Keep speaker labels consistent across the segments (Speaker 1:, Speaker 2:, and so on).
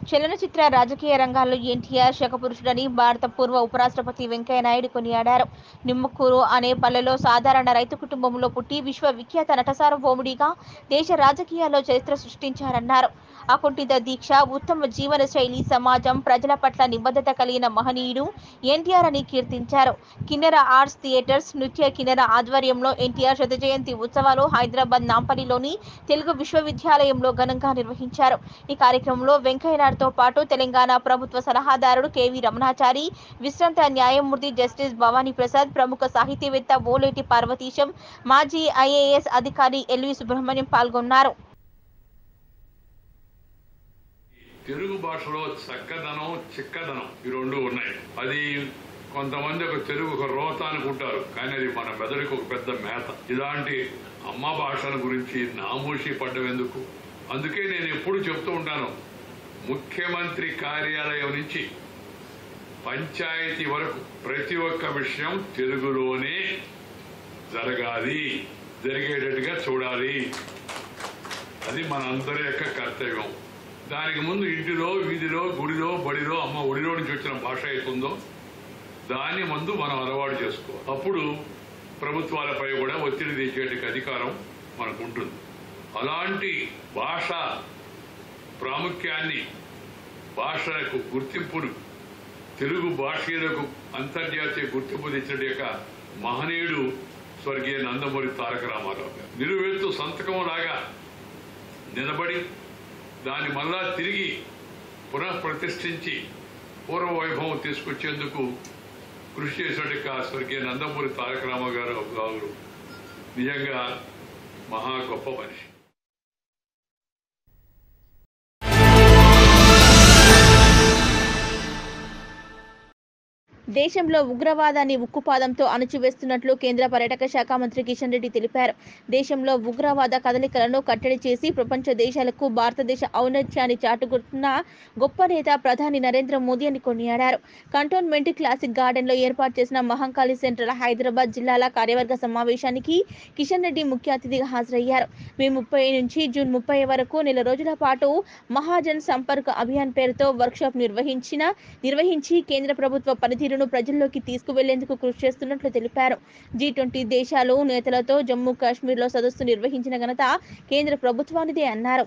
Speaker 1: చలనచిత్ర రాజకీయ రంగాల్లో ఎన్టీఆర్ శకపురుషుడని భారత పూర్వ ఉపరాష్ట్రపతి వెంకయ్యనాయుడు కొనియాడారు నిమ్మకూరు అనే పల్లెలో సాధారణ రైతు కుటుంబంలో పుట్టి విశ్వవిఖ్యాత నటసార్వభౌముడిగా దేశ రాజకీయాల్లో చరిత్ర సృష్టించారన్నారు అకుంఠిత దీక్ష ఉత్తమ జీవన శైలి సమాజం ప్రజల పట్ల నిబద్ధత కలిగిన మహనీయుడు ఎన్టీఆర్ అని కీర్తించారు కిన్నెర ఆర్ట్స్ థియేటర్స్ నృత్య కిన్నెర ఆధ్వర్యంలో ఎన్టీఆర్ శత జయంతి ఉత్సవాలు హైదరాబాద్ నాంపల్లిలోని తెలుగు విశ్వవిద్యాలయంలో ఘనంగా నిర్వహించారు ఈ కార్యక్రమంలో వెంకయ్యనాయుడుతో పాటు తెలంగాణ ప్రభుత్వ సలహాదారుడు కెవి రమణాచారి విశ్రాంత న్యాయమూర్తి జస్టిస్ భవానీ ప్రసాద్ ప్రముఖ సాహితీవేత్త ఓలేటి పార్వతీశం మాజీ ఐఏఎస్ అధికారి ఎల్వి సుబ్రహ్మణ్యం పాల్గొన్నారు
Speaker 2: తెలుగు భాషలో చక్కదనం చిక్కదనం ఈ రెండు ఉన్నాయి అది కొంతమంది ఒక తెలుగు ఒక రోత అనుకుంటారు కానీ అది మన మెదడుకు ఒక పెద్ద మేత ఇలాంటి అమ్మ భాషల గురించి నామూషి పడ్డం ఎందుకు అందుకే నేను ఎప్పుడు చెప్తూ ఉంటాను ముఖ్యమంత్రి కార్యాలయం నుంచి పంచాయతీ వరకు ప్రతి ఒక్క విషయం తెలుగులోనే జరగాలి జరిగేటట్టుగా చూడాలి అది మన అందరి యొక్క కర్తవ్యం దానికి ముందు ఇంటిలో వీధిలో గుడిలో బడిలో అమ్మ ఒడిలో నుంచి వచ్చిన భాష అవుతుందో దాన్ని ముందు మనం అలవాటు చేసుకోవాలి అప్పుడు ప్రభుత్వాలపై కూడా ఒత్తిడి తెచ్చేటికి అధికారం మనకు ఉంటుంది అలాంటి భాష ప్రాముఖ్యాన్ని భాషలకు గుర్తింపును తెలుగు భాషలకు అంతర్జాతీయ గుర్తింపు తెచ్చిన యొక్క మహనీయుడు స్వర్గీయ నందమూరి తారక రామారావు గారు నిలువెత్తు సంతకం లాగా నిలబడి దాన్ని మళ్ళా తిరిగి పునః ప్రతిష్ఠించి పూర్వ వైభవం తీసుకొచ్చేందుకు కృషి చేసినట్టు స్వర్గీయ నందమూరి తారక రామారావు గారు గారు నిజంగా మహా గొప్ప మనిషి
Speaker 1: దేశంలో ఉగ్రవాదాన్ని ఉక్కుపాదంతో అణచివేస్తున్నట్లు కేంద్ర పర్యాటక శాఖ మంత్రి కిషన్ రెడ్డి తెలిపారు దేశంలో ఉగ్రవాద కదలికలను కట్టడి చేసి ప్రపంచ దేశాలకు భారతదేశ ఔన్నత్యాన్ని చాటుకుంటున్న గొప్ప నేత ప్రధాని నరేంద్ర మోదీ అని కొనియాడారు కంటోన్మెంట్ క్లాసిక్ గార్డెన్ లో ఏర్పాటు చేసిన మహంకాళి సెంట్రల్ హైదరాబాద్ జిల్లాల కార్యవర్గ సమావేశానికి కిషన్ రెడ్డి ముఖ్య అతిథిగా హాజరయ్యారు మే ముప్పై నుంచి జూన్ ముప్పై వరకు నెల రోజుల పాటు మహాజన్ సంపర్క్ అభియాన్ పేరుతో వర్క్షాప్ నిర్వహించిన నిర్వహించి కేంద్ర ప్రభుత్వ పనితీరును ప్రజల్లోకి తీసుకువెళ్లేందుకు కృషి చేస్తున్నట్లు తెలిపారు జీ ట్వంటీ దేశాలు నేతలతో జమ్మూ కాశ్మీర్ లో సదస్సు నిర్వహించిన ఘనత కేంద్ర ప్రభుత్వానిదే అన్నారు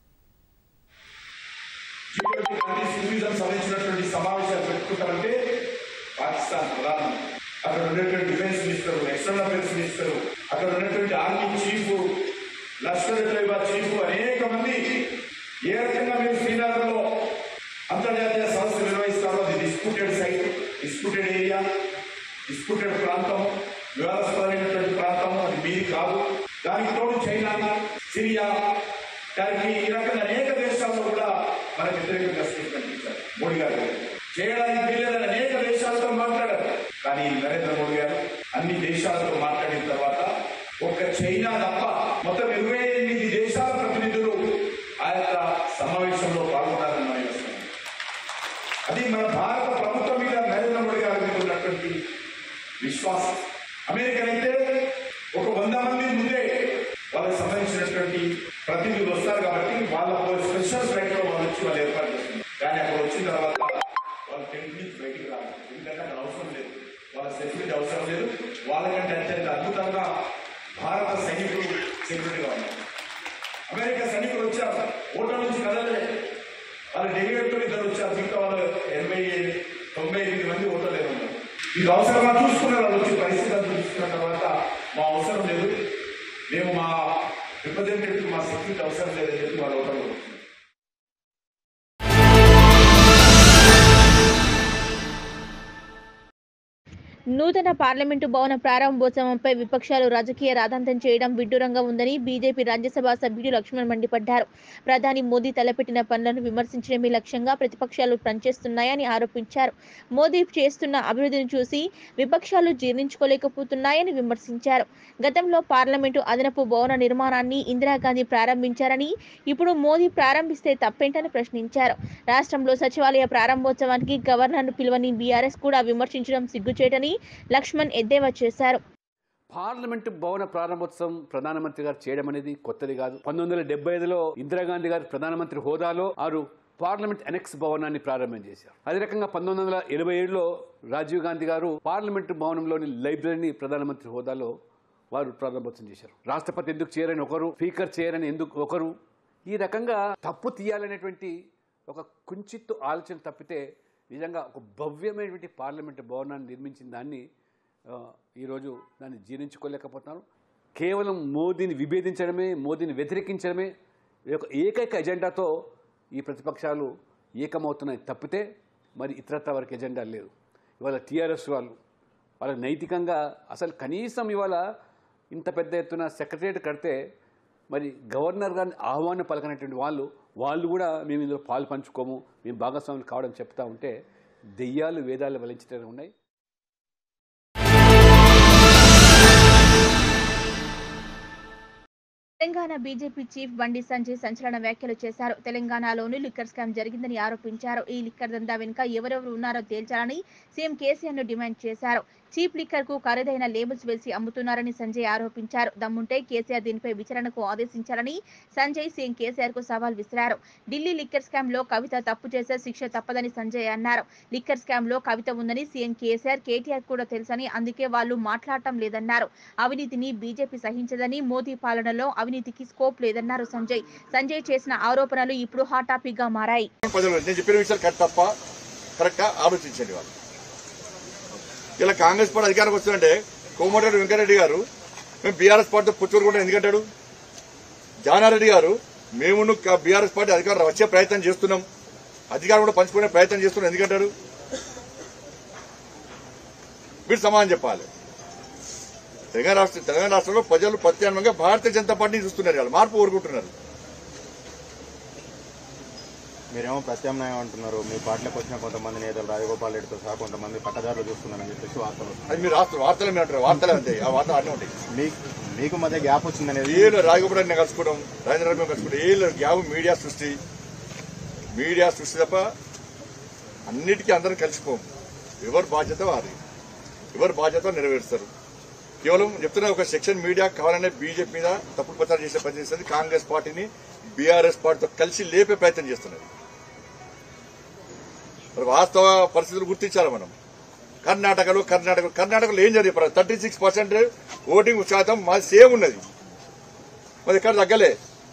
Speaker 3: ఇటువంటి గాంధీ సివిజం సంబంధించినటువంటి సమావేశాలు పెట్టుకుంటారంటే పాకిస్తాన్ ప్రధాని అక్కడ ఉన్నటువంటి defence minister external affairs minister అక్కడ ఉన్నటువంటి army chief Lashkar Toiba chief అనేక మంది ఏ రకంగా మీరు శ్రీనగర్లో అంతర్జాతీయ సంస్థ నిర్వహిస్తారో అది disputed site disputed area disputed ప్రాంతం వివాదాస్పదమైనటువంటి ప్రాంతం అది మీది కాదు దానికి తోడు చైనా సిరియా టర్కీ ఈ రకంగా అనేక దేశాల్లో కూడా మన వ్యతిరేకంగా స్టేట్మెంట్ ఇచ్చారు మోడీ గారు చేయడానికి వీలేదని అనేక దేశాలతో మాట్లాడారు కానీ నరేంద్ర మోడీ గారు అన్ని దేశాలతో మాట్లాడిన తర్వాత ఒక్క చైనా తప్ప మొత్తం ఇరవై ఎనిమిది దేశాల ప్రతినిధులు ఆ యొక్క సమావేశంలో పాల్గొన్నారని మనం చూస్తున్నాం. అది మన భారత ప్రభుత్వం మీద నరేంద్ర మోడీ గారి మీద ఉన్నటువంటి విశ్వాసం అమెరికా అయితే ఒక వంద మంది ముందే వాళ్ళకి సంబంధించినటువంటి ప్రతినిధులు వస్తారు కాబట్టి వాళ్ళ స్పెషల్ ఫ్లైట్ లో వాళ్ళు వచ్చి వాళ్ళు ఏర్పాటు చేస్తున్నారు కానీ అక్కడ వచ్చిన తర్వాత వాళ్ళు టెంట్ నుంచి బయటికి రావాలి ఎందుకంటే అక్కడ అవసరం లేదు వాళ్ళ సెక్యూరిటీ అవసరం లేదు వాళ్ళకంటే అత్యంత అద్భుతంగా భారత సైనికులు సెక్యూరిటీగా ఉన్నారు అమెరికా సైనికులు వచ్చారు ఓటర్ నుంచి కదలలే వాళ్ళు డెలిగేట్లు ఇద్దరు వచ్చారు మిగతా వాళ్ళు ఎనభై తొంభై ఎనిమిది మంది ఓటర్లు ఉన్నారు ఇది అవసరమా చూసుకునే వాళ్ళు వచ్చి పరిస్థితి అంతా చూసుకున్న తర్వాత మా అవసరం లేదు మేము మా రిప్రజెంటేటివ్ మా సెక్యూరిటీ అవసరం లేదని చెప్పి వాళ్ళు ఓటర్లు వచ్చారు.
Speaker 1: నూతన పార్లమెంటు భవన ప్రారంభోత్సవంపై విపక్షాలు రాజకీయ రాద్ధాంతం చేయడం విడ్డూరంగా ఉందని బీజేపీ రాజ్యసభ సభ్యుడు లక్ష్మణ్ మండిపడ్డారు ప్రధాని మోదీ తలపెట్టిన పనులను విమర్శించడమే లక్ష్యంగా ప్రతిపక్షాలు పనిచేస్తున్నాయని ఆరోపించారు మోదీ చేస్తున్న అభివృద్ధిని చూసి విపక్షాలు జీర్ణించుకోలేకపోతున్నాయని విమర్శించారు గతంలో పార్లమెంటు అదనపు భవన నిర్మాణాన్ని ఇందిరాగాంధీ ప్రారంభించారని ఇప్పుడు మోదీ ప్రారంభిస్తే తప్పేంటని ప్రశ్నించారు రాష్ట్రంలో సచివాలయ ప్రారంభోత్సవానికి గవర్నర్ను పిలువని బీఆర్ఎస్ కూడా విమర్శించడం సిగ్గుచేటని లక్ష్మణ్ ఎద్దేవా చేశారు
Speaker 4: పార్లమెంటు భవన ప్రారంభోత్సవం ప్రధానమంత్రి గారు చేయడం అనేది కొత్తది కాదు పంతొమ్మిది వందల డెబ్బై ఐదులో ఇందిరాగాంధీ గారు ప్రధానమంత్రి హోదాలో వారు పార్లమెంట్ ఎనెక్స్ భవనాన్ని ప్రారంభం చేశారు అదే రకంగా పంతొమ్మిది వందల ఎనభై ఏడులో రాజీవ్ గాంధీ గారు పార్లమెంటు భవనంలోని లైబ్రరీని ప్రధానమంత్రి హోదాలో వారు ప్రారంభోత్సవం చేశారు రాష్ట్రపతి ఎందుకు చేయరని ఒకరు స్పీకర్ చేయరని ఎందుకు ఒకరు ఈ రకంగా తప్పు తీయాలనేటువంటి ఒక కుంచిత్తు ఆలోచన తప్పితే నిజంగా ఒక భవ్యమైనటువంటి పార్లమెంటు భవనాన్ని నిర్మించిన దాన్ని ఆ, ఈరోజు దాన్ని జీర్ణించుకోలేకపోతున్నారు కేవలం మోదీని విభేదించడమే మోదీని వ్యతిరేకించడమే ఈ యొక్క ఏకైక ఎజెండాతో ఈ ప్రతిపక్షాలు ఏకమవుతున్నాయి తప్పితే మరి ఇతరత్ర వరకు ఎజెండా లేదు ఇవాళ టీఆర్ఎస్ వాళ్ళు వాళ్ళకి నైతికంగా అసలు కనీసం ఇవాళ ఇంత పెద్ద ఎత్తున సెక్రటరియట్ కడితే మరి గవర్నర్ గారిని ఆహ్వానం పలకనటువంటి వాళ్ళు వాళ్ళు కూడా మేము ఇందులో పాలు పంచుకోము మేము భాగస్వాములు కావడం చెప్తా ఉంటే దెయ్యాలు వేదాలు వెలించడం ఉన్నాయి
Speaker 1: తెలంగాణ బీజేపీ చీఫ్ బండి సంజయ్ సంచలన వ్యాఖ్యలు చేశారు తెలంగాణలోని లిక్కర్ స్కామ్ జరిగిందని ఆరోపించారు ఈ లిక్కర్ దందా వెనుక ఎవరెవరు ఉన్నారో తేల్చాలని సీఎం కేసీఆర్ ను డిమాండ్ చేశారు చీప్ లిక్కర్ కు ఖరీదైన లేబుల్స్ వేసి అమ్ముతున్నారని సంజయ్ ఆరోపించారు దమ్ముంటే కేసీఆర్ దీనిపై విచారణకు ఆదేశించాలని సంజయ్ సీఎం కేసీఆర్ కు సవాల్ విసిరారు ఢిల్లీ లిక్కర్ స్కామ్ లో కవిత తప్పు చేసే శిక్ష తప్పదని సంజయ్ అన్నారు లిక్కర్ స్కామ్ లో కవిత ఉందని సీఎం కేసీఆర్ కేటీఆర్ కూడా తెలుసని అందుకే వాళ్ళు మాట్లాడటం లేదన్నారు అవినీతిని బీజేపీ సహించదని మోదీ పాలనలో అవినీతికి స్కోప్ లేదన్నారు సంజయ్ సంజయ్ చేసిన ఆరోపణలు ఇప్పుడు హాట్ టాపిక్ గా మారాయి
Speaker 5: ప్రజలు నేను చెప్పిన విషయాలు కరెక్ట్ తప్ప కరెక్టా ఆలోచించండి వాళ్ళు ఇలా కాంగ్రెస్ పార్టీ అధికారంకి వస్తుందంటే కోమటిరెడ్డి వెంకరెడ్డి గారు మేము బీఆర్ఎస్ పార్టీతో పుచ్చుకుంటాం ఎందుకంటాడు జానారెడ్డి గారు మేము బీఆర్ఎస్ పార్టీ అధికారం వచ్చే ప్రయత్నం చేస్తున్నాం అధికారం కూడా పంచుకునే ప్రయత్నం చేస్తున్నాం ఎందుకంటాడు మీరు సమాధానం చెప్పాలి తెలంగాణ రాష్ట్ర తెలంగాణ రాష్ట్రంలో ప్రజలు ప్రత్యామ్నాయంగా భారతీయ జనతా పార్టీని చూస్తున్నారు వాళ్ళు మార్పు కోరుకుంటున్నారు
Speaker 6: మీరేమో ప్రత్యామ్నాయం అంటున్నారు మీ పార్టీలకు వచ్చిన కొంతమంది నేతలు రాజగోపాల్ రెడ్డితో సహా కొంతమంది పట్టదారులు చూస్తున్నారని చెప్పేసి వార్తలు వస్తున్నాయి.
Speaker 5: అది మీరు రాష్ట్ర వార్తలు మీరు అంటారు వార్తలే అంతే ఆ వార్తలు అన్నీ ఉంటాయి
Speaker 6: మీ- మీకు మధ్య గ్యాప్ వచ్చిందనేది
Speaker 5: ఏళ్ళు రాఘవపడాన్ని కలుసుకోవడం రాజేంద్ర మేము కలుసుకోవడం ఏళ్ళు గ్యాప్ మీడియా సృష్టి మీడియా సృష్టి తప్ప అన్నిటికీ అందరం కలిసిపోం ఎవరి బాధ్యత వారి ఎవరి బాధ్యత నెరవేరుస్తారు కేవలం చెప్తున్నా ఒక సెక్షన్ మీడియా కావాలనే బీజేపీ మీద తప్పుడు ప్రచారం చేసే ప్రయత్నం చేస్తుంది కాంగ్రెస్ పార్టీని బీఆర్ఎస్ పార్టీతో కలిసి లేపే ప్రయత్నం చేస్తున్నది మరి వాస్తవ పరిస్థితులు గుర్తించాలి మనం కర్ణాటకలో కర్ణాటక కర్ణాటకలో ఏం జరిగింది థర్టీ సిక్స్ పర్సెంట్ ఓటింగ్ శాతం మాది సేమ్ ఉన్నది మరి ఎక్కడ తగ్గలే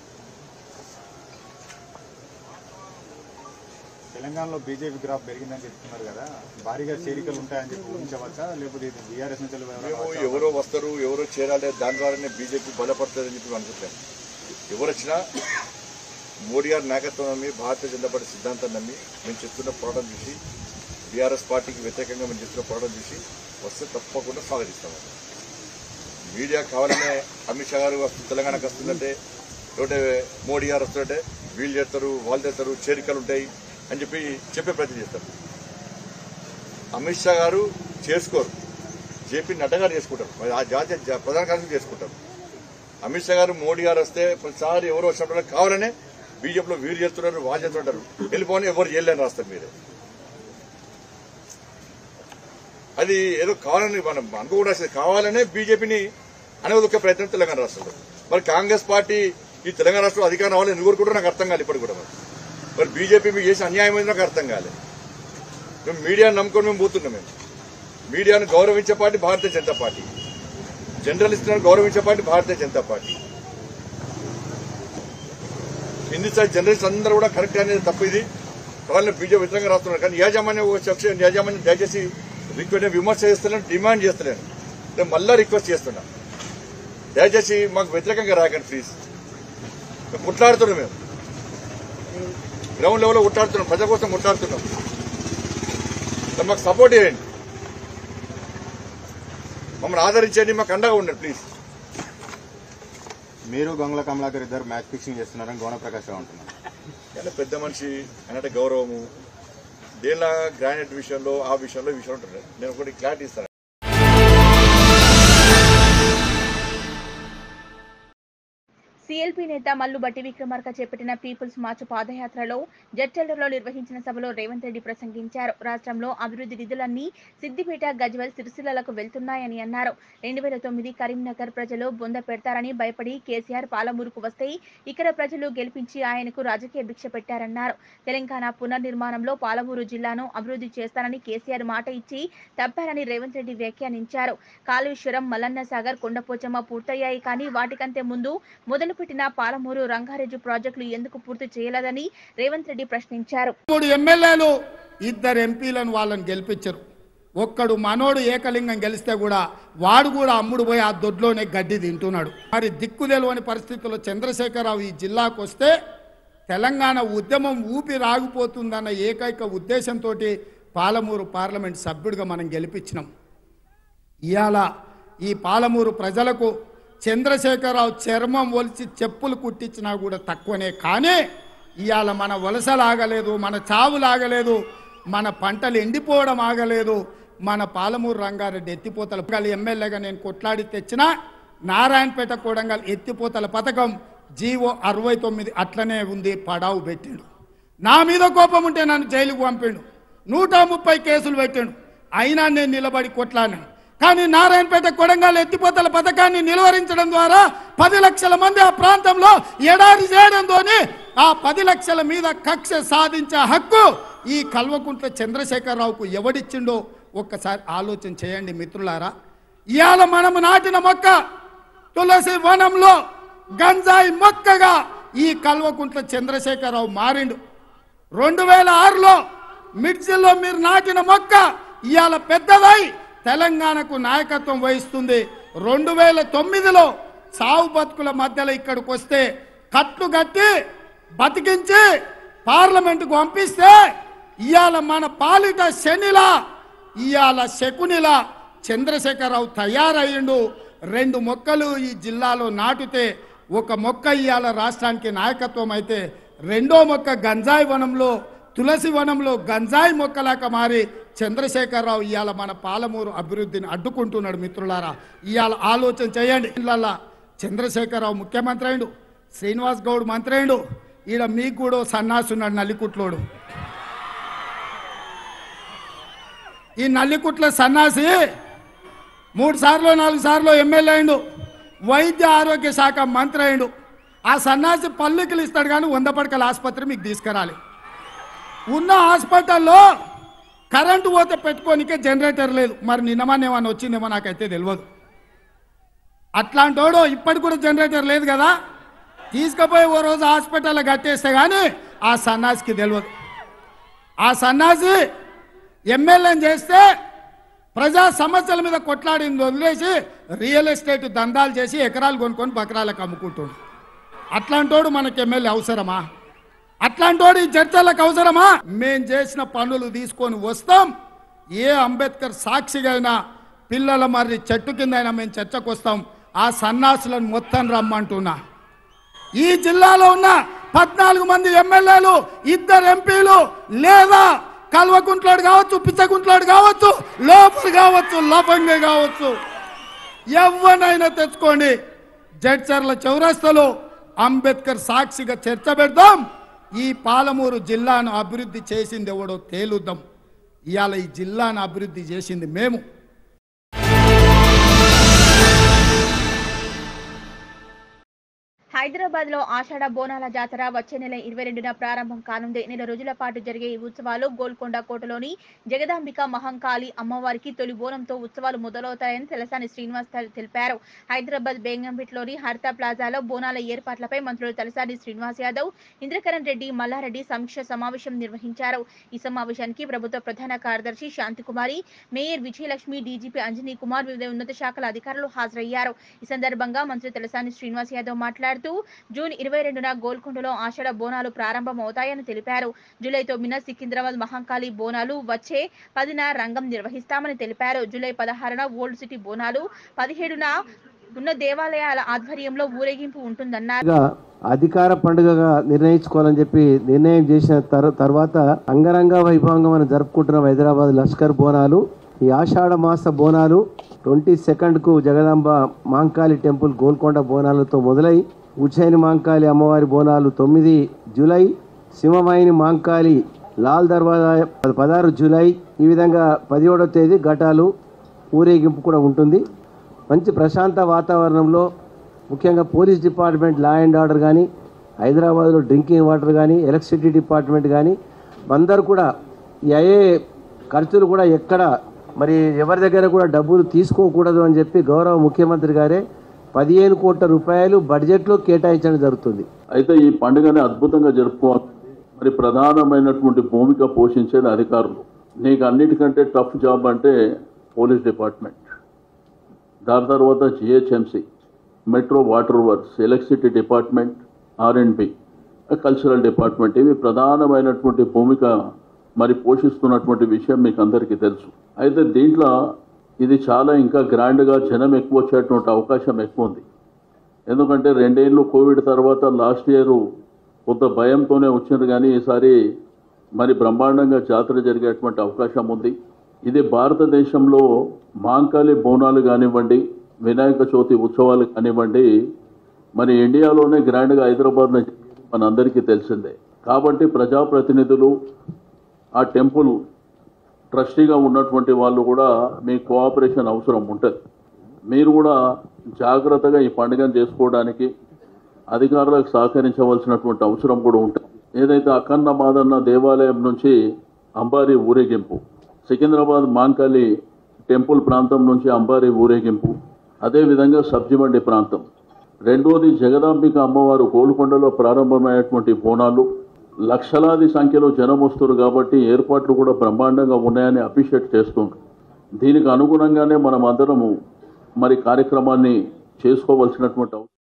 Speaker 6: తెలంగాణలో బీజేపీ గ్రాఫ్ పెరిగిందని చెప్తున్నారు కదా భారీగా చేరికలు ఉంటాయని చెప్పి ఊహించవచ్చా లేకపోతే ఇది బీఆర్ఎస్ నుంచి ఎవరైనా
Speaker 5: మేము
Speaker 6: వచ్చా?
Speaker 5: ఎవరో వస్తారు ఎవరో చేరాలి దాని ద్వారానే బీజేపీ బలపడుతుందని చెప్పి అనుకుంటాను ఎవరు వచ్చినా మోడీ గారి నాయకత్వం నమ్మి భారతీయ జనతా పార్టీ సిద్ధాంతం నమ్మి మేము చెప్తున్న పోరాటం చూసి బీఆర్ఎస్ పార్టీకి వ్యతిరేకంగా మేము చెప్తున్న పోరాటం చూసి వస్తే తప్పకుండా స్వాగతిస్తాము మీడియా కావాలనే అమిత్ షా గారు వస్తు తెలంగాణకు వస్తుందంటే లేకపోతే మోడీ గారు వస్తుందంటే వీళ్ళు చేస్తారు వాళ్ళు చేస్తారు చేరికలు ఉంటాయి అని చెప్పి చెప్పే ప్రయత్నం చేస్తారు అమిత్ షా గారు చేసుకోరు జేపీ నడ్డా గారు చేసుకుంటారు మరి ఆ జాతీయ జ- ప్రధాన కార్యదర్శి చేసుకుంటారు అమిత్ షా గారు మోడీ గారు వస్తే ప్రతిసారి ఎవరు వచ్చినప్పుడు కావాలనే బీజేపీలో వీరు చేస్తున్నారు వాళ్ళు చేస్తుంటారు వెళ్ళిపోని ఎవరు చేయలేని రాస్తారు మీరే అది ఏదో కావాలని మనం అనుకోకూడదు కావాలనే బీజేపీని అనవదొక్క ప్రయత్నం తెలంగాణ రాష్ట్రంలో మరి కాంగ్రెస్ పార్టీ ఈ తెలంగాణ రాష్ట్రంలో అధికారం రావాలని ఎందుకు కోరుకుంటారో నాకు అర్థం కాలేదు ఇప్పటికి కూడా మరి మరి బీజేపీ మీకు చేసిన అన్యాయం ఏందో నాకు అర్థం కాలేదు మేము మీడియాను నమ్ముకొని మేము పోతున్నాం మేము మీడియాను గౌరవించే పార్టీ భారతీయ జనతా పార్టీ జర్నలిస్టులను గౌరవించే party Bharatiya Janata party Hindi side journalist అందరూ కూడా కరెక్ట్ అనేది తప్పు ఇది వాళ్ళని బీజేపీ వ్యతిరేకంగా రాస్తున్నారు కానీ యాజమాన్యం ఒక సెక్షన్ యాజమాన్యం దయచేసి రిక్వెస్ట్ విమర్శ చేస్తలేను డిమాండ్ చేస్తలేను నేను మళ్ళా రిక్వెస్ట్ చేస్తున్నా దయచేసి మాకు వ్యతిరేకంగా రాకండి ప్లీజ్ మేము కొట్లాడుతున్నాం మేము గ్రౌండ్ లెవెల్లో కొట్లాడుతున్నాం ప్రజల కోసం కొట్లాడుతున్నాం మరి మాకు సపోర్ట్ చేయండి మమ్మల్ని ఆదరించండి మాకు అండగా ఉండండి ప్లీజ్
Speaker 6: మీరు గంగుల కమలాకర్ ఇద్దరు మ్యాచ్ ఫిక్సింగ్ చేస్తున్నారని గౌన ప్రకాష్ రావు అంటున్నారు
Speaker 5: అంటే పెద్ద మనిషి అంటే గౌరవము దేనిలా గ్రానైట్ విషయంలో ఆ విషయంలో ఈ విషయం ఉంటుంది నేను ఒకటి క్లారిటీ ఇస్తాను
Speaker 1: సీఎల్పీ నేత మల్లు బట్టి విక్రమార్క చేపట్టిన పీపుల్స్ మార్చ్ పాదయాత్రలో జడ్చర్లలో నిర్వహించిన సభలో రేవంత్ రెడ్డి ప్రసంగించారు రాష్ట్రంలో అభివృద్ధి నిధులన్నీ సిద్దిపేట గజ్వల్ సిరిసిల్లలకు వెళ్తున్నాయని అన్నారు రెండు వేల తొమ్మిది కరీంనగర్ ప్రజలు బొంద పెడతారని భయపడి కేసీఆర్ పాలమూరుకు వస్తే ఇక్కడ ప్రజలు గెలిపించి ఆయనకు రాజకీయ భిక్ష పెట్టారన్నారు తెలంగాణ పునర్నిర్మాణంలో పాలమూరు జిల్లాను అభివృద్ధి చేస్తానని కేసీఆర్ మాట ఇచ్చి తప్పారని రేవంత్ రెడ్డి వ్యాఖ్యానించారు కాళేశ్వరం మల్లన్న సాగర్ కొండపోచమ్మ పూర్తయ్యాయి కానీ వాటికంటే ముందు మొదలుపెట్టిన పాలమూరు రంగారెడ్డి ప్రాజెక్టులు ఎందుకు పూర్తి చేయలేదని రేవంత్ రెడ్డి ప్రశ్నించారు
Speaker 7: మూడు ఎమ్మెల్యేలు ఇద్దరు ఎంపీలను వాళ్ళని గెలిపించరు ఒక్కడు మనోడు ఏకలింగం గెలిస్తే కూడా వాడు కూడా అమ్ముడు పోయి ఆ దొడ్లోనే గడ్డి తింటున్నాడు మరి దిక్కు తెలియని పరిస్థితుల్లో చంద్రశేఖరరావు ఈ జిల్లాకు వస్తే తెలంగాణ ఉద్యమం ఊపి రాగిపోతుందన్న ఏకైక ఉద్దేశంతో పాలమూరు పార్లమెంట్ సభ్యుడిగా మనం గెలిపించినాం ఇవాళ ఈ పాలమూరు ప్రజలకు చంద్రశేఖరరావు చర్మం ఒలిచి చెప్పులు కుట్టించినా కూడా తక్కువనే కానీ ఇవాళ మన వలసలు ఆగలేదు మన చావులు ఆగలేదు మన పంటలు ఎండిపోవడం ఆగలేదు మన పాలమూరు రంగారెడ్డి ఎత్తిపోతల పథకాలు ఎమ్మెల్యేగా నేను కొట్లాడి తెచ్చిన నారాయణపేట కోడంగల్ ఎత్తిపోతల పథకం జీవో అరవై తొమ్మిది అట్లనే ఉంది పడావు పెట్టిండు నా మీద కోపం ఉంటే నన్ను జైలుకు పంపిండు నూట ముప్పై కేసులు పెట్టాడు అయినా నేను నిలబడి కొట్లాడినాను కానీ నారాయణపేట కొడంగల్ ఎత్తిపోతల పథకాన్ని నిలువరించడం ద్వారా పది లక్షల మంది ఆ ప్రాంతంలో ఎడారి చేయడంతో ఆ పది లక్షల మీద కక్ష సాధించే హక్కు ఈ కల్వకుంట్ల చంద్రశేఖరరావుకు ఎవడిచ్చిండో ఒక్కసారి ఆలోచన చేయండి మిత్రులారా ఇవాళ మనము నాటిన మొక్క తులసి వనంలో గంజాయి మొక్కగా ఈ కల్వకుంట్ల చంద్రశేఖరరావు మారిండు రెండు వేల ఆరులో మిర్చిల్లో మీరు నాటిన మొక్క ఇవాళ పెద్దదై తెలంగాణకు నాయకత్వం వహిస్తుంది రెండు వేల తొమ్మిదిలో సావు బతుకుల మధ్యలో ఇక్కడికి వస్తే కట్లు కట్టి బతికించి పార్లమెంటుకు పంపిస్తే ఇవాళ మన పాలిట శనిలా ఇవాళ శకునిలా చంద్రశేఖరరావు తయారయ్యిండు రెండు మొక్కలు ఈ జిల్లాలో నాటితే ఒక మొక్క ఇవాళ రాష్ట్రానికి నాయకత్వం అయితే రెండో మొక్క గంజాయి వనంలో తులసి వనంలో గంజాయి మొక్కలాక మారి చంద్రశేఖరరావు ఇవాళ మన పాలమూరు అభివృద్ధిని అడ్డుకుంటున్నాడు మిత్రులారా ఇవాళ ఆలోచన చేయండి ఇళ్ళల్లా చంద్రశేఖరరావు ముఖ్యమంత్రి అయిండు శ్రీనివాస్ గౌడ్ మంత్రి అయిండు ఈడ మీకు కూడా ఓ సన్నాసి ఉన్నాడు నల్లికుట్లోడు ఈ నల్లికుట్ల సన్నాసి మూడు సార్లు నాలుగు సార్లు ఎమ్మెల్యే అయిండు వైద్య ఆరోగ్య శాఖ మంత్రి అయిండు ఆ సన్నాసి పల్లెకిలు ఇస్తాడు కానీ వంద పడకల ఆసుపత్రి మీకు తీసుకురాలి ఉన్న హాస్పిటల్లో కరెంటు పోతే పెట్టుకోనికే జనరేటర్ లేదు మరి నిన్నమని ఏమన్నా వచ్చిందేమో నాకైతే తెలియదు అట్లాంటోడు ఇప్పటికి కూడా జనరేటర్ లేదు కదా తీసుకుపోయి ఓ రోజు హాస్పిటల్లో కట్టేస్తే కానీ ఆ సన్నాసికి తెలియదు ఆ సన్నాసి ఎమ్మెల్యేని చేస్తే ప్రజా సమస్యల మీద కొట్లాడింది వదిలేసి రియల్ ఎస్టేట్ దందాలు చేసి ఎకరాలు కొనుక్కొని బకరాలకు అమ్ముకుంటుండు అట్లాంటోడు మనకి ఎమ్మెల్యే అవసరమా అట్లాంటోడు ఈ చర్చలకు అవసరమా మేం చేసిన పనులు తీసుకొని వస్తాం ఏ అంబేద్కర్ సాక్షిగా అయినా పిల్లల మరి చెట్టు కింద అయినా మేము చర్చకు వస్తాం ఆ సన్నాసులను మొత్తం రమ్మంటున్నా ఈ జిల్లాలో ఉన్న పద్నాలుగు మంది ఎమ్మెల్యేలు ఇద్దరు ఎంపీలు లేదా కల్వకుంట్లోడు కావచ్చు పిచ్చకుంట్లోడు కావచ్చు లోపల కావచ్చు లోపంగా కావచ్చు ఎవరినైనా తెచ్చుకోండి జడ్చర్ల చౌరస్తలో అంబేద్కర్ సాక్షిగా చర్చ పెడదాం ఈ పాలమూరు జిల్లాను అభివృద్ధి చేసింది ఎవడో తేలుద్దాం ఇవాళ ఈ జిల్లాను అభివృద్ధి చేసింది మేము
Speaker 1: హైదరాబాద్ లో ఆషాఢ బోనాల జాతర వచ్చే నెల ఇరవై రెండున ప్రారంభం కానుంది నెల రోజుల పాటు జరిగే ఈ ఉత్సవాలు గోల్కొండ కోటలోని జగదాంబిక మహంకాళి అమ్మవారికి తొలి బోనంతో ఉత్సవాలు మొదలవుతాయని తెలసాని శ్రీనివాస్ తెల్- తెలిపారు హైదరాబాద్ బేగంపేటలోని హరిత ప్లాజాలో బోనాల ఏర్పాట్లపై మంత్రులు తలసాని శ్రీనివాస్ యాదవ్ ఇంద్రకరణ్ రెడ్డి మల్లారెడ్డి సమీక్ష సమావేశం నిర్వహించారు ఈ సమావేశానికి ప్రభుత్వ ప్రధాన కార్యదర్శి శాంతికుమారి మేయర్ విజయలక్ష్మి డీజీపీ అంజనీ కుమార్ వివిధ ఉన్నత శాఖల అధికారులు హాజరయ్యారు ఈ సందర్భంగా మంత్రి తలసాని శ్రీనివాస్ యాదవ్ మాట్లాడుతూ జూన్ ఇరవై రెండున గోల్కొండలో ఆషాఢ బోనాలు ప్రారంభమవుతాయని తెలిపారు జూలై తొమ్మిదిన సికింద్రాబాద్ మహంకాళి బోనాలు వచ్చే పదిన రంగం నిర్వహిస్తామని తెలిపారు జూలై పదహారున ఓల్డ్ సిటీ బోనాలు పదిహేడున ఉన్న దేవాలయాల ఆధ్వర్యంలో ఊరేగింపు ఉంటుందన్నారు
Speaker 8: గా అధికార పండుగగా నిర్ణయించుకోవాలని చెప్పి నిర్ణయం చేసిన తర్- తర్వాత అంగరంగ వైభవంగా మనం జరుపుకుంటున్నాం హైదరాబాద్ లష్కర్ బోనాలు ఈ ఆషాఢ మాస బోనాలు ట్వంటీ సెకండ్కు జగదాంబ మాంకాళి టెంపుల్ గోల్కొండ బోనాలతో మొదలై ఉజ్జయిని మాంకాళి అమ్మవారి బోనాలు తొమ్మిది జూలై సింహమాయిని మాంకాళి లాల్ దర్వాజా పదహారు జూలై ఈ విధంగా పదిహేడవ తేదీ ఘటాలు ఊరేగింపు కూడా ఉంటుంది మంచి ప్రశాంత వాతావరణంలో ముఖ్యంగా police department law and order కానీ హైదరాబాద్లో డ్రింకింగ్ వాటర్ కానీ ఎలక్ట్రిసిటీ డిపార్ట్మెంట్ కానీ అందరూ కూడా ఈ అయ్యే ఖర్చులు కూడా ఎక్కడ మరి ఎవరి దగ్గర కూడా డబ్బులు తీసుకోకూడదు అని చెప్పి గౌరవ ముఖ్యమంత్రి గారే పదిహేను కోట్ల రూపాయలు బడ్జెట్లో కేటాయించడం జరుగుతుంది
Speaker 9: అయితే ఈ పండుగని అద్భుతంగా జరుపుకోవాలి మరి ప్రధానమైనటువంటి భూమిక పోషించేది అధికారులు నీకు అన్నిటికంటే టఫ్ జాబ్ అంటే పోలీస్ డిపార్ట్మెంట్ దాని తర్వాత GHMC metro water works electricity department R and B cultural department ఇవి ప్రధానమైనటువంటి భూమిక మరి పోషిస్తున్నటువంటి విషయం మీకు అందరికీ తెలుసు అయితే దీంట్లో ఇది చాలా ఇంకా గ్రాండ్గా జనం ఎక్కువ వచ్చేటువంటి అవకాశం ఎక్కువ ఉంది ఎందుకంటే రెండేళ్ళు కోవిడ్ తర్వాత లాస్ట్ ఇయర్ కొంత భయంతోనే వచ్చింది కానీ ఈసారి మరి బ్రహ్మాండంగా జాతర జరిగేటువంటి అవకాశం ఉంది ఇది భారతదేశంలో మాంకాళి బోనాలు కానివ్వండి వినాయక చవితి ఉత్సవాలు కానివ్వండి మరి ఇండియాలోనే గ్రాండ్గా హైదరాబాద్లో మనందరికీ తెలిసిందే కాబట్టి ప్రజాప్రతినిధులు ఆ టెంపుల్ ట్రస్టీగా ఉన్నటువంటి వాళ్ళు కూడా మీ కోఆపరేషన్ అవసరం ఉంటుంది మీరు కూడా జాగ్రత్తగా ఈ పండుగను చేసుకోవడానికి అధికారులకు సహకరించవలసినటువంటి అవసరం కూడా ఉంటుంది ఏదైతే అఖండ మాదన్న దేవాలయం నుంచి అంబారీ ఊరేగింపు సికింద్రాబాద్ మాంకాళి టెంపుల్ ప్రాంతం నుంచి అంబారీ ఊరేగింపు అదేవిధంగా సబ్జిమండి ప్రాంతం రెండోది జగదాంబిక అమ్మవారు గోల్కొండలో ప్రారంభమైనటువంటి బోనాలు లక్షలాది సంఖ్యలో జనం వస్తారు కాబట్టి ఏర్పాట్లు కూడా బ్రహ్మాండంగా ఉన్నాయని అప్రిషియేట్ చేస్తుండ్రు దీనికి అనుగుణంగానే మనం అందరము మరి కార్యక్రమాన్ని చేసుకోవాల్సినటువంటి అవసరం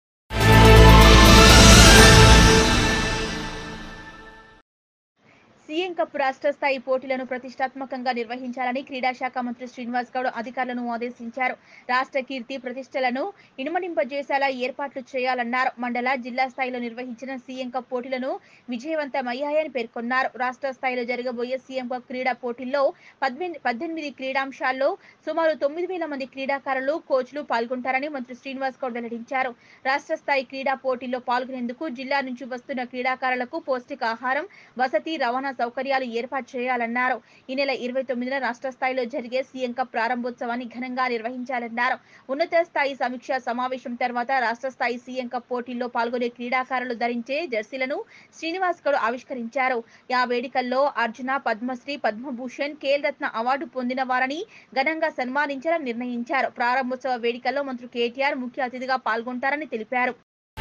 Speaker 1: సీఎం కప్ రాష్ట్ర స్థాయి పోటీలను ప్రతిష్టాత్మకంగా నిర్వహించాలని క్రీడా శాఖ మంత్రి శ్రీనివాస్ గౌడ్ అధికారులను ఆదేశించారు రాష్ట్ర కీర్తి ప్రతిష్టలను ఇనుమడింపజేసేలా ఏర్పాట్లు చేయాలన్నారు మండల జిల్లా స్థాయిలో నిర్వహించిన సీఎం కప్ పోటీలను విజయవంతమయ్యాయని పేర్కొన్నారు రాష్ట్ర స్థాయిలో జరగబోయే సీఎం కప్ క్రీడా పోటీల్లో పద్దెనిమిది పద్దెనిమిది క్రీడాంశాల్లో సుమారు తొమ్మిది వేల మంది క్రీడాకారులు కోచ్లు పాల్గొంటారని మంత్రి శ్రీనివాస్ గౌడ్ వెల్లడించారు రాష్ట్ర స్థాయి క్రీడా పోటీల్లో పాల్గొనేందుకు జిల్లా నుంచి వస్తున్న క్రీడాకారులకు పౌష్టికాహారం వసతి రవాణా సౌకర్యాలు ఏర్పాటు చేయాలన్నారు ఈ నెల ఇరవై తొమ్మిదిన రాష్ట్ర స్థాయిలో జరిగే సీఎం కప్ ప్రారంభోత్సవాన్ని ఘనంగా నిర్వహించాలన్నారు ఉన్నత స్థాయి సమీక్ష సమావేశం తర్వాత రాష్ట్ర స్థాయి సీఎం కప్ పోటీల్లో పాల్గొనే క్రీడాకారులు ధరించే జెర్సీలను శ్రీనివాస్ గౌడ్ ఆవిష్కరించారు ఆ వేడుకల్లో అర్జున పద్మశ్రీ పద్మభూషణ్ ఖేల్ రత్న అవార్డు పొందిన వారిని ఘనంగా సన్మానించాలని నిర్ణయించారు ప్రారంభోత్సవ వేడుకల్లో మంత్రి కేటీఆర్ ముఖ్య అతిథిగా పాల్గొంటారని తెలిపారు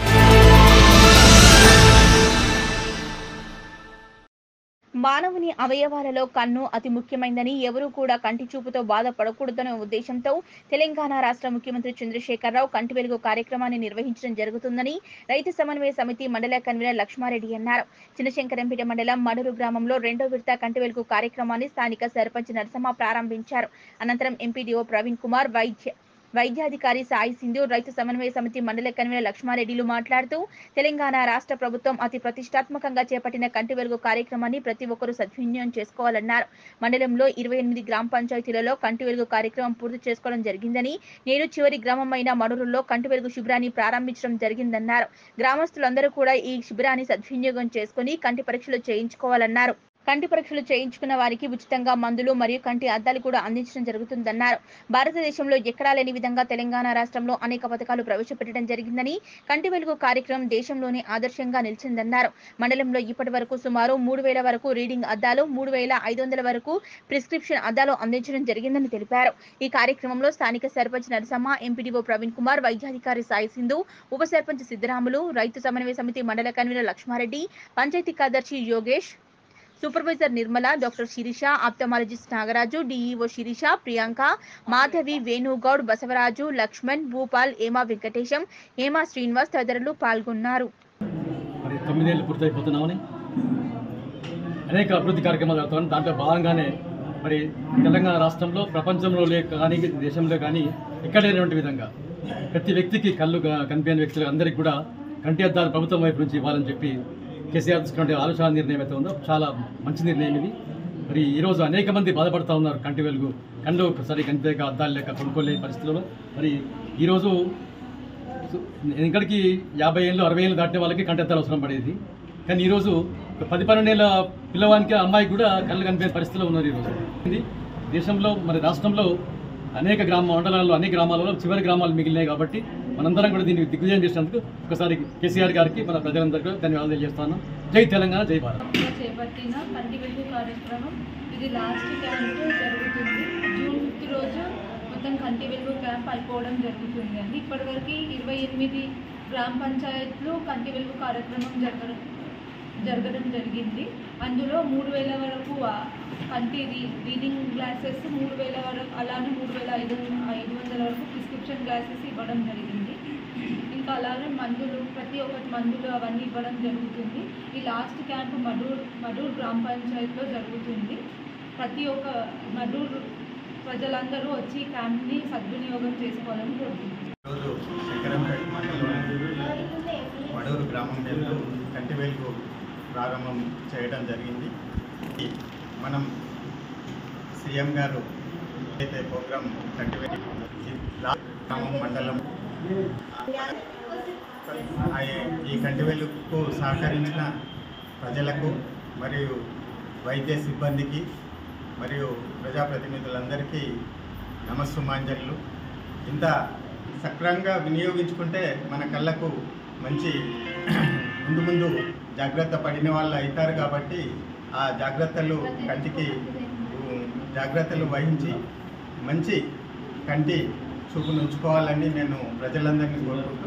Speaker 1: మానవుని అవయవాలలో కన్ను అతి ముఖ్యమైనదని ఎవరూ కూడా కంటి చూపుతో బాధపడకూడదనే ఉద్దేశంతో తెలంగాణ రాష్ట్ర ముఖ్యమంత్రి చంద్రశేఖరరావు కంటి వెలుగు కార్యక్రమాన్ని నిర్వహించడం జరుగుతుందని రైతు సమన్వయ సమితి మండల కన్వీనర్ లక్ష్మారెడ్డి అన్నారు చిన్నశంకరంపేట మండలం మడూరు గ్రామంలో రెండో విడత కంటి వెలుగు కార్యక్రమాన్ని స్థానిక సర్పంచ్ నరసమ్మ ప్రారంభించారు అనంతరం ఎంపీడీఓ ప్రవీణ్ కుమార్ వైద్య వైద్యాధికారి సాయి సింధు రైతు సమన్వయ సమితి మండల కన్వీనర్ లక్ష్మారెడ్డిలు మాట్లాడుతూ తెలంగాణ రాష్ట్ర ప్రభుత్వం అతి ప్రతిష్టాత్మకంగా చేపట్టిన కంటి వెలుగు కార్యక్రమాన్ని ప్రతి ఒక్కరూ సద్వినియోగం చేసుకోవాలన్నారు మండలంలో ఇరవై ఎనిమిది గ్రామ పంచాయతీలలో కంటి వెలుగు కార్యక్రమం పూర్తి చేసుకోవడం జరిగిందని నేడు చివరి గ్రామమైన మడూరులో కంటి వెలుగు శిబిరాన్ని ప్రారంభించడం జరిగిందన్నారు గ్రామస్తులందరూ కూడా ఈ శిబిరాన్ని సద్వినియోగం చేసుకుని కంటి పరీక్షలు చేయించుకోవాలన్నారు కంటి పరీక్షలు చేయించుకున్న వారికి ఉచితంగా మందులు మరియు కంటి అద్దాలు కూడా అందించడం జరుగుతుందన్నారు భారతదేశంలో ఎక్కడా లేని విధంగా తెలంగాణ రాష్ట్రంలో అనేక పథకాలు ప్రవేశపెట్టడం జరిగిందని కంటి వెలుగు కార్యక్రమం దేశంలోనే ఆదర్శంగా నిలిచిందన్నారు మండలంలో ఇప్పటి వరకు సుమారు మూడు వేల వరకు రీడింగ్ అద్దాలు మూడు వేల ఐదు వందల వరకు ప్రిస్క్రిప్షన్ అద్దాలు అందించడం జరిగిందని తెలిపారు ఈ కార్యక్రమంలో స్థానిక సర్పంచ్ నరసమ్మ ఎంపీడీఓ ప్రవీణ్ కుమార్ వైద్యాధికారి సాయి సింధు ఉప సర్పంచ్ సిద్ధరాములు రైతు సమన్వయ సమితి మండల కన్వీనర్ లక్ష్మారెడ్డి పంచాయతీ కార్యదర్శి Yogesh supervisor Nirmala doctor Sirisha ophthalmologist Nagaraju DEO Sirisha Priyanka Madhavi Venugoud Basavaraju Lakshman Bhupal ఏమా వెంకటేశం ఏమా శ్రీనివాస్ తదితరులు పాల్గొన్నారు
Speaker 10: మరి తొమ్మిదేళ్ళు పూర్తయిపోతున్నామని అనేక అభివృద్ధి కార్యక్రమాలు జరుగుతామని దాంట్లో భాగంగానే మరి తెలంగాణ రాష్ట్రంలో ప్రపంచంలో లే కానీ దేశంలో కానీ ఎక్కడ లేనటువంటి విధంగా ప్రతి వ్యక్తికి కళ్ళు గా- కనిపించని వ్యక్తులు అందరికీ కూడా కంటి అద్దాలు ప్రభుత్వం వైపు నుంచి ఇవ్వాలని చెప్పి కేసీఆర్ తీసుకున్న ఆలోచన నిర్ణయం అయితే ఉందో చాలా మంచి నిర్ణయం ఇది మరి ఈరోజు అనేక మంది బాధపడుతూ ఉన్నారు కంటి వెలుగు కళ్ళు సరి కంటి లేక అద్దాలు లేక కొనుక్కోలేని పరిస్థితుల్లో మరి ఈరోజు ఇక్కడికి యాభై ఏళ్ళు అరవై ఏళ్ళు దాటిన వాళ్ళకి కంటెత్తాలు అవసరం పడేది కానీ ఈరోజు ఒక పది పన్నెండేళ్ళ పిల్లవానికి అమ్మాయికి కూడా కళ్ళు కనిపే పరిస్థితిలో ఉన్నది ఈరోజు ఇది దేశంలో మరి రాష్ట్రంలో అనేక గ్రామ మండలాల్లో అన్ని గ్రామాలలో చివరి గ్రామాలు మిగిలినాయి కాబట్టి మనందరం కూడా దీన్ని దిగ్విజయం చేసినందుకు ఒకసారి కేసీఆర్ గారికి మన ప్రజలందరికీ కూడా ధన్యవాదాలు తెలియజేస్తాను జై తెలంగాణ జై భారత్
Speaker 11: చేపట్టిన కంటి వెలుగు కార్యక్రమం ఇది లాస్ట్ క్యాంప్ జరుగుతుంది జూన్ ఫిఫ్త్ రోజు మొత్తం కంటి వెలుగు క్యాంప్ అయిపోవడం జరుగుతుంది అండి ఇప్పటివరకు ఇరవై ఎనిమిది గ్రామ పంచాయత్లు కంటి వెలుగు కార్యక్రమం జరగడం జరగడం జరిగింది అందులో మూడు వేల వరకు ఆ కంటి రీ రీడింగ్ గ్లాసెస్ మూడు వేల వరకు అలానే మూడు వేల ఐదు ఐదు వందల వరకు ప్రిస్క్రిప్షన్ గ్లాసెస్ ఇవ్వడం జరిగింది ఇంకా అలాగే మందులు ప్రతి ఒక్కటి మందులు అవన్నీ ఇవ్వడం జరుగుతుంది ఈ లాస్ట్ క్యాంప్ మడూర్ మడూర్ గ్రామ పంచాయతీలో జరుగుతుంది ప్రతి ఒక్క మడూర్ ప్రజలందరూ వచ్చి ఈ క్యాంప్ని సద్వినియోగం చేసుకోవాలని కోరుకుంటున్నాను
Speaker 12: ఈరోజు శంకరంపేట మండలంలోని వడూరు గ్రామం పేరు కంటివేలుగు ప్రారంభం చేయడం జరిగింది ఈ మనం సీఎం గారు అయితే ప్రోగ్రాం కంటివేలు ఈ గ్రామం మండలం ఆ- ఈ కంటివేలుకు సహకరించిన ప్రజలకు మరియు వైద్య సిబ్బందికి మరియు ప్రజాప్రతినిధులందరికీ నమస్సుమాంజలు ఇంత సక్రమంగా వినియోగించుకుంటే మన కళ్ళకు మంచి ముందు ముందు జాగ్రత్త పడిన వాళ్ళు అవుతారు కాబట్టి ఆ జాగ్రత్తలు కంటికి ఉ, జాగ్రత్తలు వహించి మంచి కంటి చూపును ఉంచుకోవాలని నేను ప్రజలందరినీ కోరుకుంటూ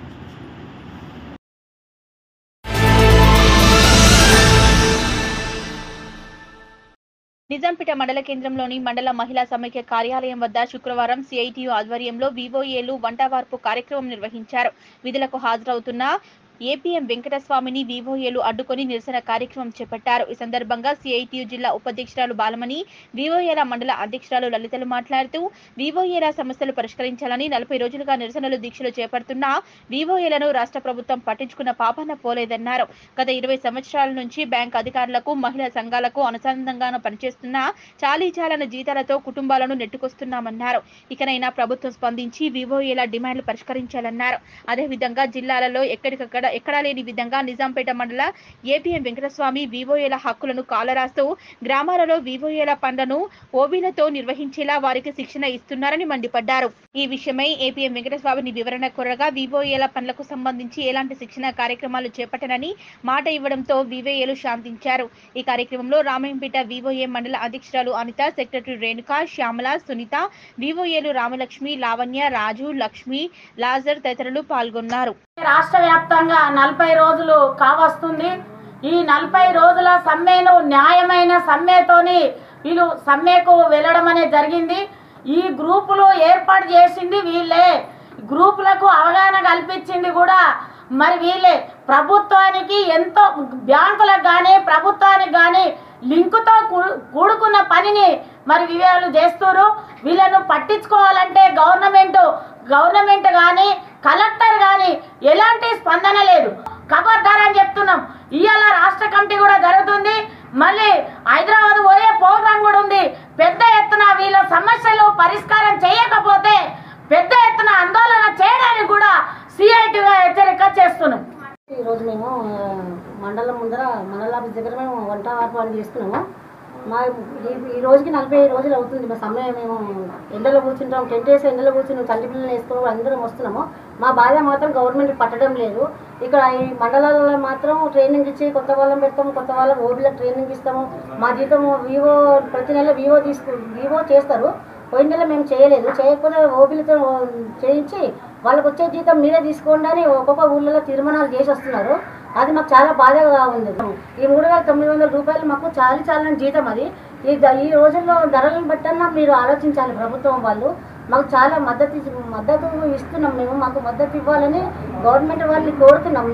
Speaker 1: నిజాంపేట మండల కేంద్రంలోని మండల మహిళా సమైక్య కార్యాలయం వద్ద శుక్రవారం సిఐటియు ఆధ్వర్యంలో వివోఏలు వంటవార్పు కార్యక్రమం నిర్వహించారు విధులకు హాజరవుతున్న ఏపీఎం వెంకటస్వామిని వివోఏలు అడ్డుకొని నిరసన కార్యక్రమం చేపట్టారు ఈ సందర్భంగా సిఐటియు జిల్లా ఉపాధ్యక్షురాలు బాలమణి వివోఏల మండల అధ్యక్షురాలు లలితలు మాట్లాడుతూ వివోఏల సమస్యలు పరిష్కరించాలని నలభై రోజులుగా నిరసనలు దీక్షలు చేపడుతున్న వివోఏలను రాష్ట్ర ప్రభుత్వం పట్టించుకున్న పాపన పోలేదన్నారు గత ఇరవై సంవత్సరాల నుంచి బ్యాంక్ అధికారులకు మహిళా సంఘాలకు అనుసంధానంగా పనిచేస్తున్న చాలీచాలన జీతాలతో కుటుంబాలను నెట్టుకొస్తున్నామన్నారు ఇకనైనా ప్రభుత్వం స్పందించి వివోఏల డిమాండ్లు పరిష్కరించాలన్నారు అదేవిధంగా జిల్లాలలో ఎక్కడికక్కడ ఎక్కడా లేని విధంగా నిజాంపేట మండల ఏపీఎం వెంకటస్వామి వివోఏల హక్కులను కాలరాస్తూ గ్రామాలలో వివోఏల పనులను ఓబీలతో నిర్వహించేలా వారికి శిక్షణ ఇస్తున్నారని మండిపడ్డారు ఈ విషయమై ఏపీఎం వెంకటస్వామిని వివరణ కోరగా వివోఏల పనులకు సంబంధించి ఎలాంటి శిక్షణ కార్యక్రమాలు చేపట్టనని మాట ఇవ్వడంతో వివోఏలు శాంతించారు ఈ కార్యక్రమంలో రామాయంపేట వివోఏ మండల అధ్యక్షురాలు అనిత సెక్రటరీ రేణుక శ్యామల సునీత వివోఏలు రామలక్ష్మి లావణ్య రాజు లక్ష్మి లాజర్ తదితరులు పాల్గొన్నారు
Speaker 13: రాష్ట్ర వ్యాప్తంగా నలభై రోజులు కావస్తుంది ఈ నలభై రోజుల సమ్మెను న్యాయమైన సమ్మెతోని వీళ్ళు సమ్మెకు వెళ్ళడం అనేది జరిగింది ఈ గ్రూపులు ఏర్పాటు చేసింది వీళ్ళే గ్రూపులకు అవగాహన కల్పించింది కూడా మరి వీళ్ళే ప్రభుత్వానికి ఎంతో బ్యాంకులకు కానీ ప్రభుత్వానికి కానీ లింకుతో కూ- కూడుకున్న పనిని మరి వీళ్ళు చేస్తారు వీళ్ళను పట్టించుకోవాలంటే గవర్నమెంట్ గవర్నమెంట్ కానీ కలెక్టర్ కానీ ఎలాంటి స్పందన లేదు ఖబర్దార్ అని చెప్తున్నాం ఇవాళ రాష్ట్ర కమిటీ కూడా జరుగుతుంది మళ్ళీ హైదరాబాద్ పోయే ప్రోగ్రాం కూడా ఉంది పెద్ద ఎత్తున వీళ్ళ సమస్యలు పరిష్కారం చేయకపోతే పెద్ద ఎత్తున ఆందోళన చేయడానికి కూడా సిఐటిగా హెచ్చరిక చేస్తున్నాం
Speaker 14: ఈరోజు మేము ఆ, మండలం ముందర మండల ఆఫీస్ దగ్గర మేము వంట వార్పాటు చేస్తున్నాము మా ఈ ఈ రోజుకి నలభై రోజులు అవుతుంది మా సమయం మేము ఎండలో కూర్చుంటాం టెంట్ వేసి ఎండలో కూర్చుని తల్లి పిల్లలు వేసుకుని అందరం వస్తున్నాము మా బాధ మాత్రం గవర్నమెంట్ పట్టడం లేదు ఇక్కడ ఈ మండలాలలో మాత్రం ట్రైనింగ్ ఇచ్చి కొత్త వాళ్ళని పెడతాము కొత్త వాళ్ళకి ఓబీలకు ట్రైనింగ్ ఇస్తాము మా జీతం వివో ప్రతి నెల వివో తీసుకు వివో చేస్తారు పోయిన నెల మేము చేయలేదు చేయకపోతే ఓబీలతో చేయించి వాళ్ళకి వచ్చే జీతం మీరే తీసుకోండి అని ఒక్కొక్క ఊళ్ళలో తీర్మానాలు చేసి వస్తున్నారు అది మాకు చాలా బాధగా ఉంది ఈ మూడు వేల తొమ్మిది వందల రూపాయలు మాకు చాలా చాలా జీతం అది ఈ ద- ఈ రోజుల్లో ధరలను బట్టన్నా మీరు ఆలోచించాలి ప్రభుత్వం వాళ్ళు మాకు చాలా మద్దతు ఇచ్చి- మద్దతు ఇస్తున్నాం మేము మాకు మద్దతు ఇవ్వాలని గవర్నమెంట్ వాళ్ళని కోరుతున్నాం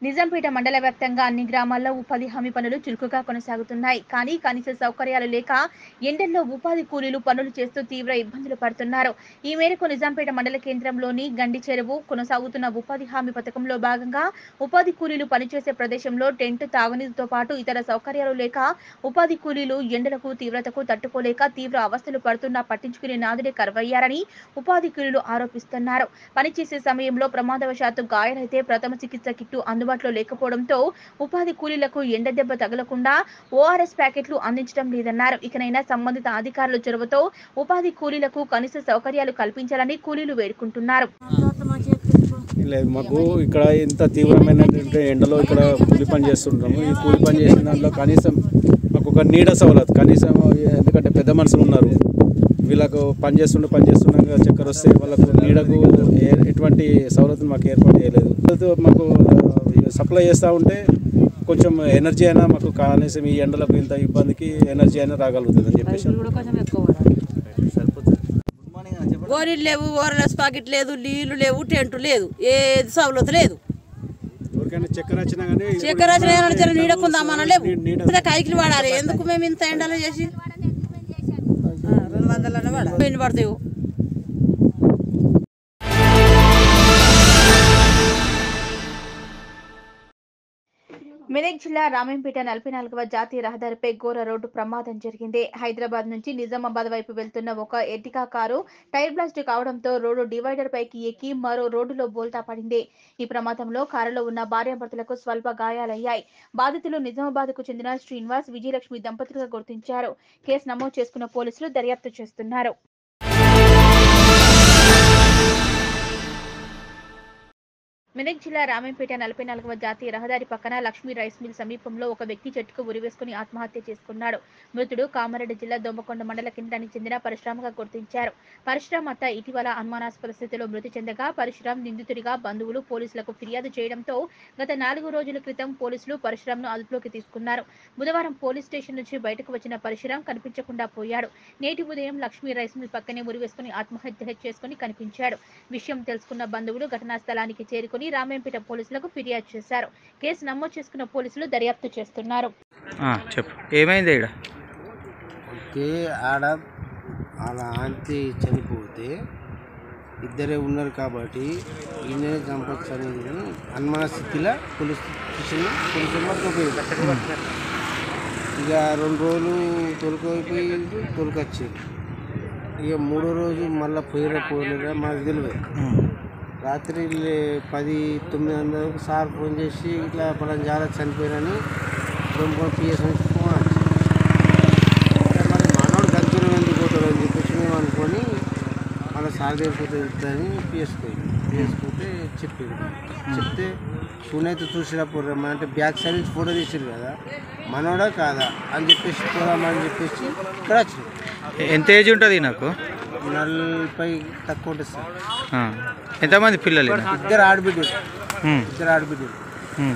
Speaker 1: నిజాంపేట మండల వ్యాప్తంగా అన్ని గ్రామాల్లో ఉపాధి హామీ పనులు చురుకుగా కొనసాగుతున్నాయి కానీ కనీస సౌకర్యాలు లేక ఎండల్లో ఉపాధి కూలీలు పనులు చేస్తూ తీవ్ర ఇబ్బందులు పడుతున్నారు ఈ మేరకు నిజాంపేట మండల కేంద్రంలోని గండి చెరువు కొనసాగుతున్న ఉపాధి హామీ పథకంలో భాగంగా ఉపాధి కూలీలు పనిచేసే ప్రదేశంలో టెంట్ తాగునీరుతో పాటు ఇతర సౌకర్యాలు లేక ఉపాధి కూలీలు ఎండలకు తీవ్రతకు తట్టుకోలేక తీవ్ర అవస్థలు పడుతున్నా పట్టించుకునే నాదుడే కరువయ్యారని ఉపాధి కూలీలు ఆరోపిస్తున్నారు పనిచేసే సమయంలో ప్రమాదవశాత్తు గాయాలైతే ప్రథమ చికిత్స కిట్టు అందుబాటులో లేకపోవడంతో ఉపాధి కూలీలకు ఎండ దెబ్బ తగలకుండా ఓఆర్ఎస్ ప్యాకెట్లు అందించడం లేదన్నారు ఇకనైనా సంబంధిత అధికారుల చొరవతో ఉపాధి కూలీలకు కనీస సౌకర్యాలు కల్పించాలని కూలీలు వేడుకుంటున్నారు
Speaker 15: లేదు మాకు ఇక్కడ ఇంత తీవ్రమైనటువంటి ఎండలో ఇక్కడ కూలి పని చేస్తుంటాము ఈ కూలి పని చేసిన దాంట్లో కనీసం మాకు ఒక నీడ సవలదు కనీసం ఎందుకంటే పెద్ద మనుషులు ఉన్నారు వీళ్ళకు పని చేస్తుండే పని చేస్తుండగా చక్కెర వస్తే వాళ్ళకు నీడకు ఏ- ఎటువంటి సవలతులు మాకు ఏర్పాటు చేయలేదు అది మాకు సప్లై చేస్తూ ఉంటే కొంచెం ఎనర్జీ అయినా మాకు కనీసం ఈ ఎండలకు ఇంత ఇబ్బందికి ఎనర్జీ అయినా రాగలుగుతుంది అని చెప్పేసి
Speaker 16: గోరీలు లేవు ఓఆర్ఎస్ ప్యాకెట్ లేదు నీళ్లు లేవు టెంట్ లేదు ఏది సవలత లేదు
Speaker 15: ఎవరికైనా చక్కెర వచ్చినా కానీ
Speaker 16: చక్కెర వచ్చిన నీడకుందామన లేవు ఇంత కైకిలు వాడాలి ఎందుకు మేము ఇంత ఎండలో చేసి ఆ, రెండు వందలనే వాడాలి ఎన్ని పడతాయి
Speaker 1: మెదక్ జిల్లా రామంపేట నలభై నాలుగవ జాతీయ రహదారిపై ఘోర రోడ్డు ప్రమాదం జరిగింది హైదరాబాద్ నుంచి నిజామాబాద్ వైపు వెళ్తున్న ఒక ఎర్టికా కారు టైర్ బ్లాస్ట్ కావడంతో రోడ్డు డివైడర్ పైకి ఎక్కి మరో రోడ్డులో బోల్తా పడింది ఈ ప్రమాదంలో కారులో ఉన్న భార్యాభర్తలకు స్వల్ప గాయాలయ్యాయి బాధితులు నిజామాబాద్ కు చెందిన శ్రీనివాస్ విజయలక్ష్మి దంపతులుగా గుర్తించారు కేసు నమోదు చేసుకున్న పోలీసులు దర్యాప్తు చేస్తున్నారు మెదక్ జిల్లా రామంపేట నలభై నాలుగవ జాతీయ రహదారి పక్కన లక్ష్మీ రైస్ మిల్ సమీపంలో ఒక వ్యక్తి చెట్టుకు ఉరివేసుకుని ఆత్మహత్య చేసుకున్నాడు మృతుడు కామారెడ్డి జిల్లా దొమ్మకొండ మండల కేంద్రానికి చెందిన పరశురామగా గుర్తించారు పరశురామ్ అత్త ఇటీవల అనుమానాస్పద స్థితిలో మృతి చెందగా పరశురామ్ నిందితుడిగా బంధువులు పోలీసులకు ఫిర్యాదు చేయడంతో గత నాలుగు రోజుల క్రితం పోలీసులు పరశురామ్ను అదుపులోకి తీసుకున్నారు బుధవారం పోలీస్ స్టేషన్ నుంచి బయటకు వచ్చిన పరశురామ్ కనిపించకుండా పోయాడు నేటి ఉదయం లక్ష్మీ రైస్ మిల్ పక్కనే ఉరివేసుకుని ఆత్మహత్య చేసుకుని కనిపించాడు విషయం తెలుసుకున్న బంధువులు ఘటనా స్థలానికి చేరుకుని రామేంపేట పోలీసులకు ఫిర్యాదు చేశారు కేసు నమోదు చేసుకున్న పోలీసులు దర్యాప్తు చేస్తున్నారు
Speaker 17: చెప్పు ఏమైంది ఇక్కడ
Speaker 18: అయితే ఆడ వాళ్ళ ఆంటీ చనిపోతే ఇద్దరే ఉన్నారు కాబట్టి ఈయనే చంపచ్చు అనేది అనుమాన స్థితిలో పోలీస్ స్టేషన్ పోలీసులు పట్టుకుపోయారు ఇక రెండు రోజులు తొలకపోయి తొలకొచ్చారు ఇక మూడో రోజు మళ్ళీ పోయిరా పోలేరా మాకు తెలియదు రాత్రి లే- పది తొమ్మిది వందలకు సార్ ఫోన్ చేసి ఇట్లా పలానా జాగ్రత్త చనిపోయారని దొంగకొని పిఎస్ నుంచి ఫోన్ వచ్చింది మరి మనోడు దగ్గర ఎందుకు పోతాడు అని చెప్పేసి మేము అనుకొని మళ్ళీ సార్ దగ్గర పోతే ఇద్దని పిఎస్ పోయింది పిఎస్ పోతే చెప్పింది చెప్తే సునైతే చూసినప్పుడు రమ్మని అంటే బ్యాక్ సైడ్ నుంచి ఫోటో తీసారు కదా మనోడా కాదా అని చెప్పేసి పోదామని చెప్పేసి ఇక్కడ వచ్చింది
Speaker 17: ఎంత ఏజ్ ఉంటుంది నాకు
Speaker 18: నలభై తక్కువ ఉంటుంది సార్
Speaker 17: ఆ. ఎంతమంది పిల్లలు ఈయన?
Speaker 18: ఇద్దరు ఆడబిడ్డలు
Speaker 17: ఉమ్.
Speaker 18: ఇద్దరు ఆడబిడ్డలు
Speaker 17: ఉమ్.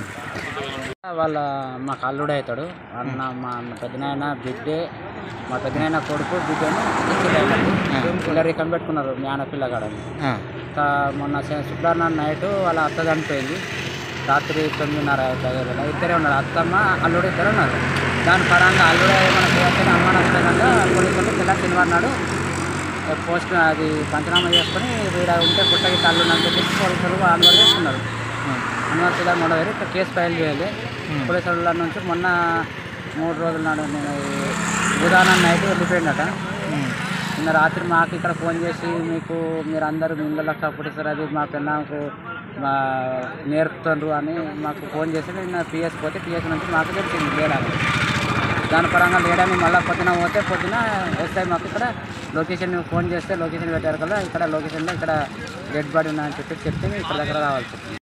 Speaker 19: వాళ్ళ మా కల్లుడు అవుతాడు అన్న మా పెద్దనాయన బిడ్డే మా పెద్దనాయన కొడుకు బిడ్డను పిల్లరికం పెట్టుకున్నారు మీ ఆన పిల్లగాడని
Speaker 17: ఆ.
Speaker 19: తా- మొన్న శ- శుక్రవారం నైట్ వాళ్ళ అత్త చనిపోయింది రాత్రి తొమ్మిదిన్నర అవుతుంది ఇద్దరే ఉన్నారు అత్తమ్మ అల్లుడు ఇద్దరు ఉన్నారు దాని పరంగా అల్లుడు ఏమైనా చేస్తే అనుమానాస్పదంగా పోలీసులు పిల్ల శనివారం నాడు పోస్ట్ అది పంచనామా చేసుకొని వీడ ఉంటే పుట్టకి అల్లుడు అని చెప్పేసి పోలీసులు అనుమతి చేసుకున్నారు అనుమతి మొన్న వేరే ఇక్కడ కేసు ఫైల్ చేయాలి పోలీసు వాళ్ళ నుంచి మొన్న మూడు రోజుల నాడు నేను బుధవారం నైట్ వెళ్ళిపోయిందట నిన్న రాత్రి మాకు ఇక్కడ ఫోన్ చేసి మీకు మీరు అందరూ మీ ఇళ్ళకి సపోర్ట్ ఇస్తారు అది మా పెన్నాకు మా నేర్పుతుండ్రు అని మాకు ఫోన్ చేసి నిన్న పిఎస్ పోతే పిఎస్ నుంచి మాకు తెలిసింది లేడని దాని పరంగా లేడని మళ్ళీ పొద్దున పోతే పొద్దున ఎస్ఐ మాకు ఇక్కడ లొకేషన్ ఫోన్ చేస్తే లొకేషన్ పెట్టారు కదా ఇక్కడ లొకేషన్లో ఇక్కడ డెడ్ బాడీ ఉందని చెప్పి చెప్తే మేము ఇక్కడ దగ్గర రావాల్సి వచ్చింది